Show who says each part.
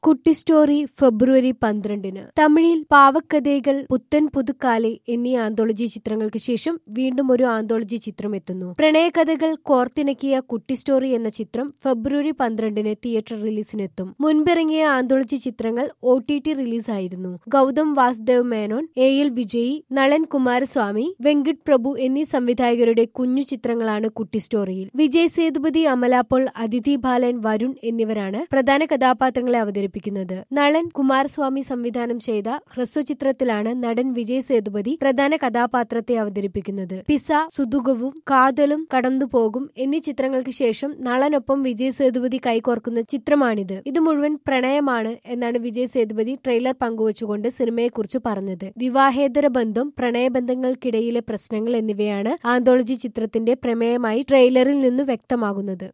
Speaker 1: കുട്ടി സ്റ്റോറി ഫെബ്രുവരി പന്ത്രണ്ടിന് തമിഴിൽ പാവക്കഥകൾ പുത്തൻ പുതുക്കാലെ എന്നീ ആന്തോളജി ചിത്രങ്ങൾക്ക് ശേഷം വീണ്ടും ഒരു ആന്തോളജി ചിത്രം എത്തുന്നു പ്രണയകഥകൾ കോർത്തിണക്കിയ കുട്ടി സ്റ്റോറി എന്ന ചിത്രം ഫെബ്രുവരി പന്ത്രണ്ടിന് തിയേറ്റർ റിലീസിനെത്തും മുൻപിറങ്ങിയ ആന്തോളജി ചിത്രങ്ങൾ ഒ ടി ടി റിലീസായിരുന്നു ഗൗതം വാസുദേവ് മേനോൻ എ എൽ വിജയ് നളൻ കുമാരസ്വാമി വെങ്കിട്ട് പ്രഭു എന്നീ സംവിധായകരുടെ കുഞ്ഞു ചിത്രങ്ങളാണ് കുട്ടി സ്റ്റോറിയിൽ വിജയ് സേതുപതി അമലാപോൾ അതിഥി ബാലൻ വരുൺ എന്നിവരാണ് പ്രധാന കഥാപാത്രങ്ങളെ അവതരിപ്പിക്കുന്നത് നളൻ കുമാരസ്വാമി സംവിധാനം ചെയ്ത ഹ്രസ്വചിത്രത്തിലാണ് നടൻ വിജയ് സേതുപതി പ്രധാന കഥാപാത്രത്തെ അവതരിപ്പിക്കുന്നത് പിസ സുതുകവും കാതലും കടന്നുപോകും എന്നീ ചിത്രങ്ങൾക്ക് ശേഷം നളനൊപ്പം വിജയ് സേതുപതി കൈകോർക്കുന്ന ചിത്രമാണിത് ഇത് മുഴുവൻ പ്രണയമാണ് എന്നാണ് വിജയ് സേതുപതി ട്രെയിലർ പങ്കുവച്ചുകൊണ്ട് സിനിമയെക്കുറിച്ച് പറഞ്ഞത് വിവാഹേതര ബന്ധം പ്രണയബന്ധങ്ങൾക്കിടയിലെ പ്രശ്നങ്ങൾ എന്നിവയാണ് ആന്തോളജി ചിത്രത്തിന്റെ പ്രമേയമായി ട്രെയിലറിൽ നിന്ന് വ്യക്തമാകുന്നത്